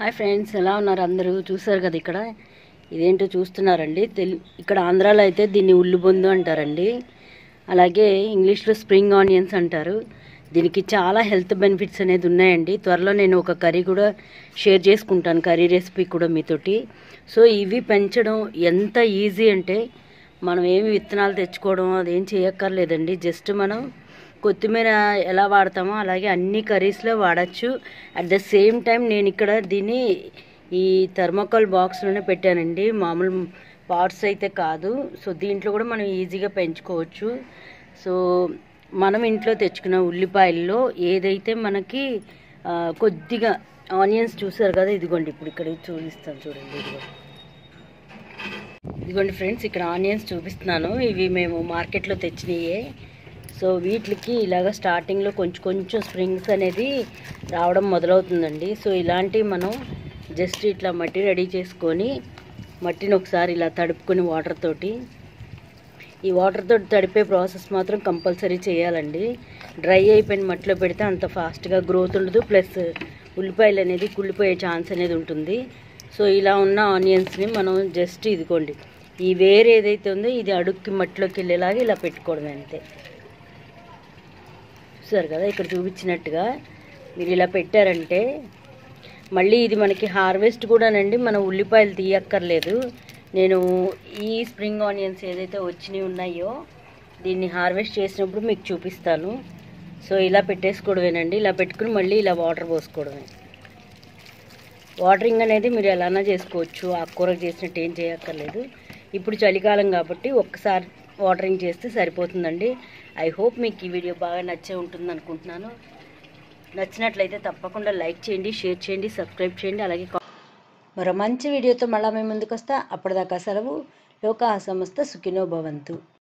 hi friends ఎలా ఉన్నారు అందరూ చూసారు కదా ఇక్కడ ఇదేంటో చూస్తున్నారండి తెలి ఇక్కడ ఆంధ్రాలో అయితే దీన్ని ఉల్లిబొందు అంటారండి అలాగే ఇంగ్లీష్లో స్ప్రింగ్ ఆనియన్స్ అంటారు దీనికి చాలా హెల్త్ బెనిఫిట్స్ అనేది ఉన్నాయండి త్వరలో నేను ఒక కర్రీ కూడా షేర్ చేసుకుంటాను కర్రీ రెసిపీ కూడా మీతోటి సో ఇవి పెంచడం ఎంత ఈజీ అంటే మనం ఏమి విత్తనాలు తెచ్చుకోవడం అదేం చేయక్కర్లేదండి జస్ట్ మనం కొత్తిమీర ఎలా వాడతామో అలాగే అన్ని కర్రీస్లో వాడచ్చు అట్ ద సేమ్ టైం నేను ఇక్కడ దీన్ని ఈ థర్మోకాల్ బాక్స్లోనే పెట్టానండి మామూలు పాట్స్ అయితే కాదు సో దీంట్లో కూడా మనం ఈజీగా పెంచుకోవచ్చు సో మనం ఇంట్లో తెచ్చుకున్న ఉల్లిపాయల్లో ఏదైతే మనకి ఆ, కొద్దిగా ఆనియన్స్ చూసారు కదా ఇదిగోండి ఇప్పుడు ఇక్కడ చూపిస్తాను చూడండి ఇదిగోండి ఇదిగోండి ఫ్రెండ్స్ ఇక్కడ ఆనియన్స్ చూపిస్తున్నాను ఇవి మేము మార్కెట్లో తెచ్చినయే సో వీటికి ఇలాగ స్టార్టింగ్లో కొంచెం కొంచెం స్ప్రింగ్స్ అనేది రావడం మొదలవుతుందండి సో ఇలాంటివి మనం జస్ట్ ఇట్లా మట్టి రెడీ చేసుకొని మట్టిని ఒకసారి ఇలా తడుపుకొని వాటర్ తోటి ఈ వాటర్ తోటి తడిపే ప్రాసెస్ మాత్రం కంపల్సరీ చేయాలండి డ్రై అయిపోయిన మట్టిలో పెడితే అంత ఫాస్ట్గా గ్రోత్ ఉండదు ప్లస్ ఉల్లిపాయలు అనేది కుళ్ళిపోయే ఛాన్స్ అనేది ఉంటుంది సో ఇలా ఉన్న ఆనియన్స్ని మనం జస్ట్ ఇదిగోండి ఈ వేరు ఏదైతే ఉందో ఇది అడుక్కి మట్టిలోకి వెళ్ళేలాగా ఇలా పెట్టుకోవడమే అంతే చూసారు కదా ఇక్కడ చూపించినట్టుగా మీరు ఇలా పెట్టారంటే మళ్ళీ ఇది మనకి హార్వెస్ట్ కూడానండి మన ఉల్లిపాయలు తీయక్కర్లేదు నేను ఈ స్ప్రింగ్ ఆనియన్స్ ఏదైతే వచ్చినవి ఉన్నాయో దీన్ని హార్వెస్ట్ చేసినప్పుడు మీకు చూపిస్తాను సో ఇలా పెట్టేసుకోవడమేనండి ఇలా పెట్టుకుని మళ్ళీ ఇలా వాటర్ పోసుకోవడమే వాటరింగ్ అనేది మీరు ఎలానా చేసుకోవచ్చు ఆకుకూరకు చేసినట్టు ఏం చేయక్కర్లేదు ఇప్పుడు చలికాలం కాబట్టి ఒక్కసారి వాటరింగ్ చేస్తే సరిపోతుందండి ఐ హోప్ మీకు ఈ వీడియో బాగా నచ్చే ఉంటుంది అనుకుంటున్నాను నచ్చినట్లయితే తప్పకుండా లైక్ చేయండి షేర్ చేయండి సబ్స్క్రైబ్ చేయండి అలాగే కా- మరో మంచి వీడియోతో మళ్ళీ మేము ముందుకు వస్తా అప్పటిదాకా సెలవు లోకా సమస్త సుఖినో భవంతు